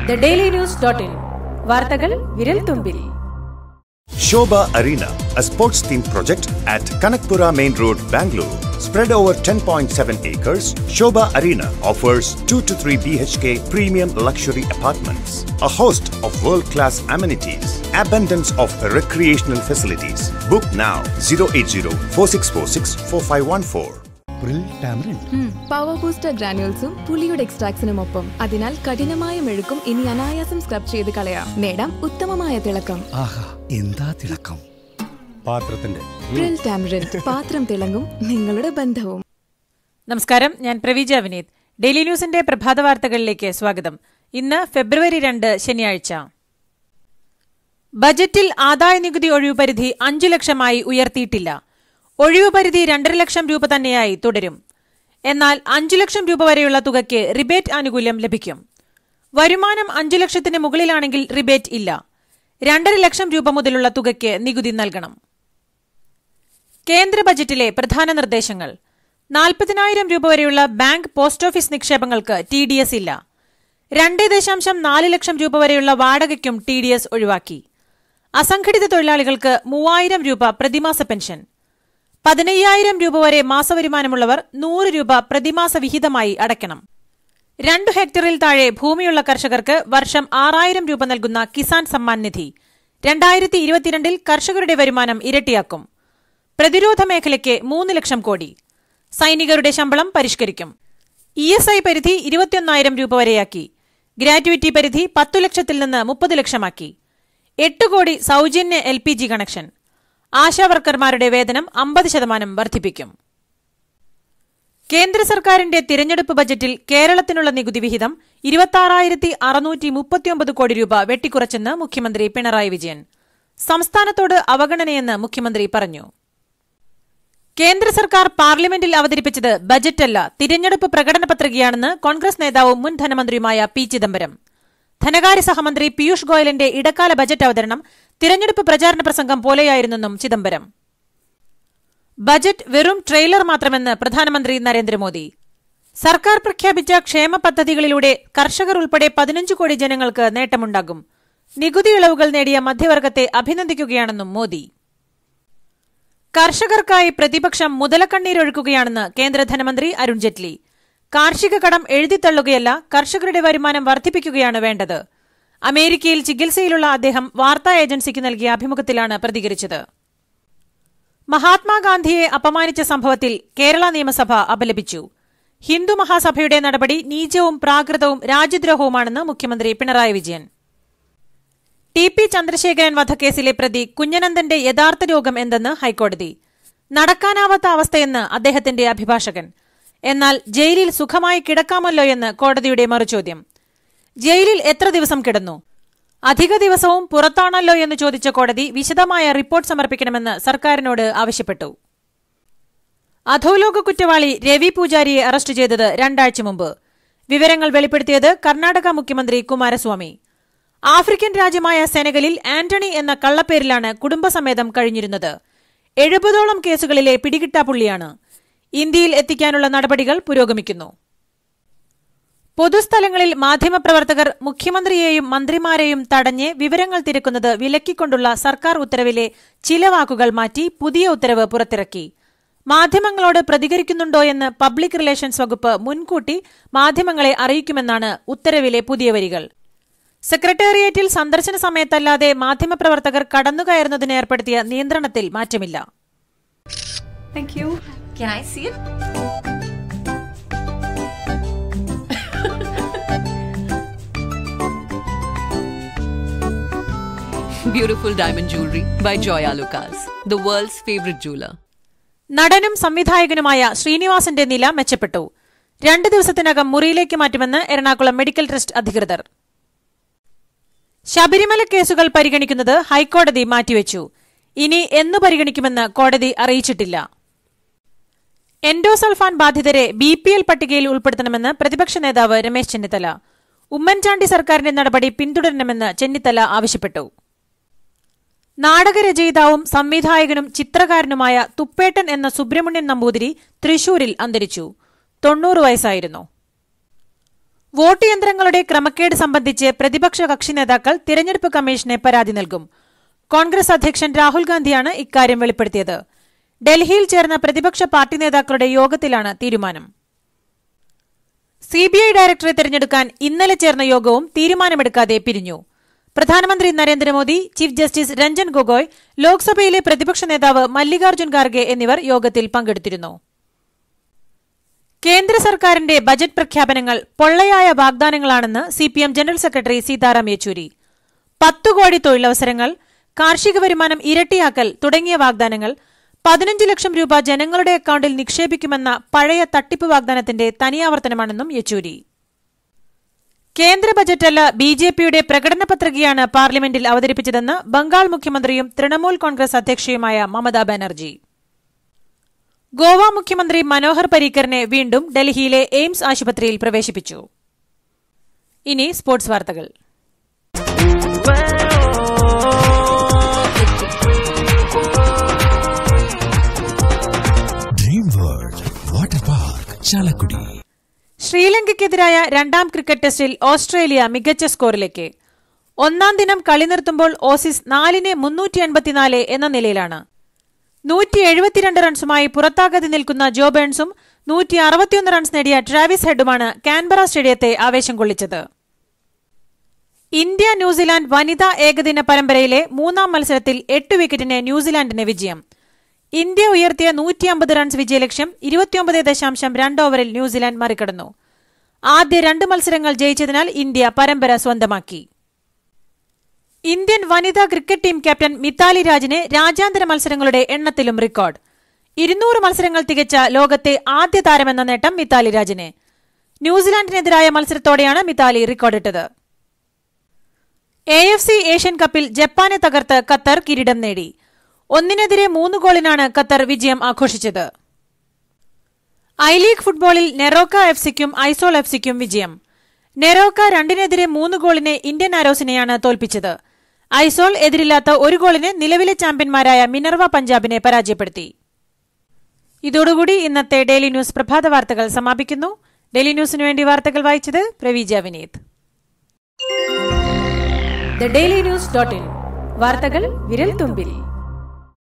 The daily news dot in വാർത്തകൾ വിരൽ തുമ്പിൽ Shobha Arena, a sports themed project at Kanakpura Main Road, Bangalore. Spread over 10.7 acres, Shobha Arena offers 2 to 3 BHK premium luxury apartments, a host of world class amenities, abundance of recreational facilities. Book now 080 4646 4514. പ്രിൽ tamarind power booster ഗ്രാനുവൽസും പുളിയുടെ എക്സ്ട്രാക്സിനും ഒപ്പം അതിനാൽ കഠിനമായ മെഴുക്കും ഇനി അനായാസം scrub ചെയ്ത് കളയാം നേടാം ഉത്തമമായ തിളക്കം ആഹാ എന്താ തിളക്കം പാത്രത്തിന്റെ പ്രിൽ ടാമറിൻ പാത്രം തിളങ്ങും നിങ്ങളുടെ ബന്ധവും നമസ്കാരം ഞാൻ പ്രവീജ വിനീത് ഡെയിലി ന്യൂസിന്റെ പ്രഭാത വാർത്തകളിലേക്ക് സ്വാഗതം ഇന്ന് ഫെബ്രുവരി രണ്ട് ശനിയാഴ്ച ബജറ്റിൽ ആദായ നികുതി ഒഴിവ് പരിധി അഞ്ചു ലക്ഷമായി ഉയർത്തിയിട്ടില്ല ഒഴിവ് പരിധി രണ്ടര ലക്ഷം രൂപ തന്നെയായി തുടരും എന്നാൽ അഞ്ചു ലക്ഷം രൂപ വരെയുള്ള തുകയ്ക്ക് റിബേറ്റ് ആനുകൂല്യം ലഭിക്കും വരുമാനം അഞ്ചു ലക്ഷത്തിന് മുകളിലാണെങ്കിൽ റിബേറ്റ് ഇല്ല രണ്ടര ലക്ഷം രൂപ മുതലുള്ള തുകയ്ക്ക് നികുതി നൽകണം കേന്ദ്ര ബജറ്റിലെ പ്രധാന നിർദ്ദേശങ്ങൾ നാൽപ്പതിനായിരം രൂപ വരെയുള്ള ബാങ്ക് പോസ്റ്റ് ഓഫീസ് നിക്ഷേപങ്ങൾക്ക് ടി ഡി എസ് ഇല്ല രണ്ട് ദശാംശം നാല് ലക്ഷം രൂപ വരെയുള്ള വാടകയ്ക്കും ടി ഡി എസ് ഒഴിവാക്കി അസംഘടിത തൊഴിലാളികൾക്ക് മൂവായിരം രൂപ പ്രതിമാസ പെൻഷൻ പതിനയ്യായിരം രൂപ വരെ മാസവരുമാനമുള്ളവർ നൂറ് രൂപ പ്രതിമാസ വിഹിതമായി അടയ്ക്കണം രണ്ടു ഹെക്ടറിൽ താഴെ ഭൂമിയുള്ള കർഷകർക്ക് വർഷം ആറായിരം രൂപ നൽകുന്ന കിസാൻ സമ്മാൻ നിധി രണ്ടായിരത്തി ഇരുപത്തിരണ്ടിൽ കർഷകരുടെ വരുമാനം ഇരട്ടിയാക്കും പ്രതിരോധ മേഖലയ്ക്ക് മൂന്ന് ലക്ഷം കോടി സൈനികരുടെ ശമ്പളം പരിഷ്കരിക്കും ഇ എസ് ഐ പരിധി ഇരുപത്തിയൊന്നായിരം രൂപ വരെയാക്കി ഗ്രാറ്റുവിറ്റി പരിധി പത്തു ലക്ഷത്തിൽ നിന്ന് മുപ്പത് ലക്ഷമാക്കി എട്ട് കോടി സൗജന്യ എൽ പി ജി കണക്ഷൻ ആശാവർക്കർമാരുടെ വേതനം അമ്പത് ശതമാനം വർദ്ധിപ്പിക്കും കേന്ദ്ര സർക്കാരിന്റെ തിരഞ്ഞെടുപ്പ് ബജറ്റിൽ കേരളത്തിനുള്ള നികുതി വിഹിതം ഇരുപത്തി അറുന്നൂറ്റി മുപ്പത്തിയൊമ്പത് കോടി രൂപ വെട്ടിക്കുറച്ചെന്ന് മുഖ്യമന്ത്രി പിണറായി വിജയൻ സംസ്ഥാനത്തോട് അവഗണനയെന്ന് മുഖ്യമന്ത്രി പറഞ്ഞു കേന്ദ്ര സർക്കാർ പാർലമെന്റിൽ അവതരിപ്പിച്ചത് ബജറ്റല്ല തിരഞ്ഞെടുപ്പ് പ്രകടന പത്രികയാണെന്ന് കോൺഗ്രസ് നേതാവും മുൻ ധനമന്ത്രിയുമായ പി ചിദംബരം ധനകാര്യ സഹമന്ത്രി പീയൂഷ് ഗോയലിന്റെ ഇടക്കാല ബജറ്റ് അവതരണം തിരഞ്ഞെടുപ്പ് പ്രചാരണ പ്രസംഗം പോലെയായിരുന്നെന്നും ചിദംബരം ബജറ്റ് വെറും ട്രെയിലർ മാത്രമെന്ന് പ്രധാനമന്ത്രി നരേന്ദ്രമോദി സർക്കാർ പ്രഖ്യാപിച്ച ക്ഷേമ പദ്ധതികളിലൂടെ കർഷകർ ഉൾപ്പെടെ പതിനഞ്ച് കോടി ജനങ്ങൾക്ക് നേട്ടമുണ്ടാകും നികുതി ഇളവുകൾ നേടിയ മധ്യവർഗത്തെ അഭിനന്ദിക്കുകയാണെന്നും മോദി കർഷകർക്കായി പ്രതിപക്ഷം മുതലക്കണ്ണീരൊഴുക്കുകയാണെന്ന് കേന്ദ്ര ധനമന്ത്രി അരുൺ ജെയ്റ്റ്ലി കാർഷിക കടം എഴുതിത്തള്ളുകയല്ല കർഷകരുടെ വരുമാനം വർദ്ധിപ്പിക്കുകയാണ് വേണ്ടത് അമേരിക്കയിൽ ചികിത്സയിലുള്ള അദ്ദേഹം വാർത്താ ഏജൻസിക്ക് നൽകിയ അഭിമുഖത്തിലാണ് പ്രതികരിച്ചത് മഹാത്മാഗാന്ധിയെ അപമാനിച്ച സംഭവത്തിൽ കേരള നിയമസഭ അപലപിച്ചു ഹിന്ദു മഹാസഭയുടെ നടപടി നീചവും പ്രാകൃതവും രാജ്യദ്രോഹവുമാണെന്ന് മുഖ്യമന്ത്രി പിണറായി വിജയൻ ടി പി ചന്ദ്രശേഖരൻ വധക്കേസിലെ പ്രതി കുഞ്ഞനന്ദന്റെ യഥാർത്ഥ രോഗം എന്തെന്ന് ഹൈക്കോടതി നടക്കാനാവാത്ത അവസ്ഥയെന്ന് അദ്ദേഹത്തിന്റെ അഭിഭാഷകൻ എന്നാൽ ജയിലിൽ സുഖമായി കിടക്കാമല്ലോ എന്ന് കോടതിയുടെ മറുചോദ്യം ജയിലിൽ എത്ര ദിവസം കിടന്നു അധിക ദിവസവും പുറത്താണല്ലോ എന്ന് ചോദിച്ച കോടതി വിശദമായ റിപ്പോർട്ട് സമർപ്പിക്കണമെന്ന് സർക്കാരിനോട് ആവശ്യപ്പെട്ടു അധോലോക കുറ്റവാളി രവി പൂജാരിയെ അറസ്റ്റ് ചെയ്തത് രണ്ടാഴ്ച മുമ്പ് വിവരങ്ങൾ വെളിപ്പെടുത്തിയത് കർണാടക മുഖ്യമന്ത്രി കുമാരസ്വാമി ആഫ്രിക്കൻ രാജ്യമായ സെനഗലിൽ ആന്റണി എന്ന കള്ളപ്പേരിലാണ് കുടുംബസമേതം കഴിഞ്ഞിരുന്നത് എഴുപതോളം കേസുകളിലെ പിടികിട്ടാപ്പുള്ളിയാണ് ഇന്ത്യയിൽ എത്തിക്കാനുള്ള നടപടികൾ പുരോഗമിക്കുന്നു പൊതുസ്ഥലങ്ങളിൽ മാധ്യമപ്രവർത്തകർ മുഖ്യമന്ത്രിയെയും മന്ത്രിമാരെയും തടഞ്ഞ് വിവരങ്ങൾ തിരക്കുന്നത് വിലക്കിക്കൊണ്ടുള്ള സർക്കാർ ഉത്തരവിലെ ചില വാക്കുകൾ മാറ്റി പുതിയ ഉത്തരവ് പുറത്തിറക്കി മാധ്യമങ്ങളോട് പ്രതികരിക്കുന്നുണ്ടോ എന്ന് പബ്ലിക് റിലേഷൻസ് വകുപ്പ് മുൻകൂട്ടി മാധ്യമങ്ങളെ അറിയിക്കുമെന്നാണ് ഉത്തരവിലെ പുതിയ വരികൾ സെക്രട്ടേറിയറ്റിൽ സന്ദർശന സമയത്തല്ലാതെ മാധ്യമപ്രവർത്തകർ കടന്നുകയറുന്നതിന് ഏർപ്പെടുത്തിയ നിയന്ത്രണത്തിൽ മാറ്റമില്ല Thank you. Can I see it? Beautiful diamond jewelry by Joya Lucas, the world's favorite jeweler. നടനും സംവിധായകനുമായ ശ്രീനിവാസന്റെ നില മെച്ചപ്പെട്ടു രണ്ട് ദിവസത്തിനകം മുറിയിലേക്ക് മാറ്റുമെന്ന് എറണാകുളം മെഡിക്കൽ ട്രസ്റ്റ് അധികൃതർ ശബരിമല കേസുകൾ പരിഗണിക്കുന്നത് ഹൈക്കോടതി മാറ്റിവെച്ചു ഇനി എന്ന് പരിഗണിക്കുമെന്ന് കോടതി അറിയിച്ചിട്ടില്ല എൻഡോസൾഫാൻ ബാധിതരെ ബി പി എൽ പട്ടികയിൽ ഉൾപ്പെടുത്തണമെന്ന് പ്രതിപക്ഷ നേതാവ് രമേശ് ചെന്നിത്തല ഉമ്മൻചാണ്ടി സർക്കാരിന്റെ നടപടി പിന്തുടരണമെന്ന് ചെന്നിത്തല ആവശ്യപ്പെട്ടു നാടകരചയിതാവും സംവിധായകനും ചിത്രകാരനുമായ തുപ്പേട്ടൻ എന്ന സുബ്രഹ്മണ്യൻ നമ്പൂതിരി തൃശൂരിൽ അന്തരിച്ചു തൊണ്ണൂറ് വയസ്സായിരുന്നു വോട്ട് യന്ത്രങ്ങളുടെ ക്രമക്കേട് സംബന്ധിച്ച് പ്രതിപക്ഷ കക്ഷി നേതാക്കൾ തിരഞ്ഞെടുപ്പ് കമ്മീഷനെ പരാതി നൽകും കോൺഗ്രസ് അധ്യക്ഷൻ രാഹുൽ ഗാന്ധിയാണ് ഇക്കാര്യം വെളിപ്പെടുത്തിയത് ഡൽഹിയിൽ ചേർന്ന പ്രതിപക്ഷ പാർട്ടി നേതാക്കളുടെ യോഗത്തിലാണ് തീരുമാനം സിബിഐ ഡയറക്ടറെ തെരഞ്ഞെടുക്കാൻ ഇന്നലെ ചേർന്ന യോഗവും തീരുമാനമെടുക്കാതെ പിരിഞ്ഞു പ്രധാനമന്ത്രി നരേന്ദ്രമോദി ചീഫ് ജസ്റ്റിസ് രഞ്ജൻ ഗൊഗോയ് ലോക്സഭയിലെ പ്രതിപക്ഷ നേതാവ് മല്ലികാർജ്ജുൻ ഖാർഗെ എന്നിവർ യോഗത്തിൽ പങ്കെടുത്തിരുന്നു കേന്ദ്ര സർക്കാരിന്റെ ബജറ്റ് പ്രഖ്യാപനങ്ങൾ പൊള്ളയായ വാഗ്ദാനങ്ങളാണെന്ന് CPM general secretary Sitaram Yechury പത്തു കോടി തൊഴിലവസരങ്ങൾ കാർഷിക വരുമാനം ഇരട്ടിയാക്കൽ തുടങ്ങിയ വാഗ്ദാനങ്ങൾ പതിനഞ്ച് ലക്ഷം രൂപ ജനങ്ങളുടെ അക്കൌണ്ടിൽ നിക്ഷേപിക്കുമെന്ന പഴയ തട്ടിപ്പ് വാഗ്ദാനത്തിന്റെ തനിയാവർത്തനമാണെന്നും യെച്ചൂരി കേന്ദ്ര ബജറ്റല്ല ബി ജെ പിയുടെ പ്രകടന പത്രികയാണ് പാർലമെന്റിൽ അവതരിപ്പിച്ചതെന്ന് ബംഗാൾ മുഖ്യമന്ത്രിയും തൃണമൂൽ കോൺഗ്രസ് അധ്യക്ഷയുമായ മമതാ ബാനർജി ഗോവ മുഖ്യമന്ത്രി മനോഹർ പരീക്കറിനെ വീണ്ടും ഡൽഹിയിലെ എയിംസ് ആശുപത്രിയിൽ പ്രവേശിപ്പിച്ചു ഇനി സ്പോർട്സ് വാർത്തകൾ dream world water park Chalakudy ശ്രീലങ്കയ്ക്കെതിരായ രണ്ടാം ക്രിക്കറ്റ് ടെസ്റ്റിൽ ഓസ്ട്രേലിയ മികച്ച സ്കോറിലേക്ക് ഒന്നാം ദിനം കളി നിർത്തുമ്പോൾ ഓസീസ് നാലിന് മുന്നൂറ്റി എൺപത്തിനാല് എന്ന നിലയിലാണ് നൂറ്റി എഴുപത്തിരണ്ട് റൺസുമായി പുറത്താകാതെ നിൽക്കുന്ന ജോ ബേൺസും നൂറ്റി അറുപത്തിയൊന്ന് റൺസ് നേടിയ ട്രാവിസ് ഹെഡുമാണ് കാൻബറ സ്റ്റേഡിയത്തെ ആവേശം കൊള്ളിച്ചത് ഇന്ത്യ ന്യൂസിലാൻഡ് വനിതാ ഏകദിന പരമ്പരയിലെ മൂന്നാം മത്സരത്തിൽ എട്ട് വിക്കറ്റിന് ന്യൂസിലാൻഡിന് വിജയം ഇന്ത്യ ഉയർത്തിയ നൂറ്റി അമ്പത് റൺസ് വിജയലക്ഷ്യം ഇരുപത്തിയൊമ്പത് ദശാംശം രണ്ട് ഓവറിൽ ന്യൂസിലാൻഡ് മറികടന്നു ആദ്യ രണ്ട് മത്സരങ്ങൾ ജയിച്ചതിനാൽ ഇന്ത്യ പരമ്പര സ്വന്തമാക്കി ഇന്ത്യൻ വനിതാ ക്രിക്കറ്റ് ടീം ക്യാപ്റ്റൻ മിതാലി രാജിന് രാജ്യാന്തര മത്സരങ്ങളുടെ എണ്ണത്തിലും റെക്കോർഡ് ഇരുന്നൂറ് മത്സരങ്ങൾ തികച്ച ലോകത്തെ ആദ്യ താരമെന്ന നേട്ടം മിതാലി രാജിന് ന്യൂസിലാൻഡിനെതിരായ മത്സരത്തോടെയാണ് മിതാലി റെക്കോർഡിട്ടത് എ എഫ് സി ഏഷ്യൻ കപ്പിൽ ജപ്പാനെ തകർത്ത് ഖത്തർ കിരീടം നേടി ഒന്നിനെതിരെ മൂന്ന് ഗോളിനാണ് ഖത്തർ വിജയം ആഘോഷിച്ചത് ഐ ലീഗ് ഫുട്ബോളിൽ നെറോക്ക എഫ് സിക്കും ഐസോൾ എഫ് സിക്കും വിജയം നെറോക്ക രണ്ടിനെതിരെ മൂന്ന് ഗോളിന് ഇന്ത്യൻ ആരോസിനെയാണ് തോൽപ്പിച്ചത് ഐസോൾ എതിരില്ലാത്ത ഒരു ഗോളിന് നിലവിലെ ചാമ്പ്യന്മാരായ മിനർവ പഞ്ചാബിനെ പരാജയപ്പെടുത്തി ഇതോടുകൂടി ഇന്നത്തെ ഡെയിലി ന്യൂസ് പ്രഭാത വാർത്തകൾ സമാപിക്കുന്നു ഡെയിലി ന്യൂസിനു വേണ്ടി വാർത്തകൾ വായിച്ചത് Praveeja Vineeth the daily news dot in വാർത്തകൾ വിരൽ തുമ്പിൽ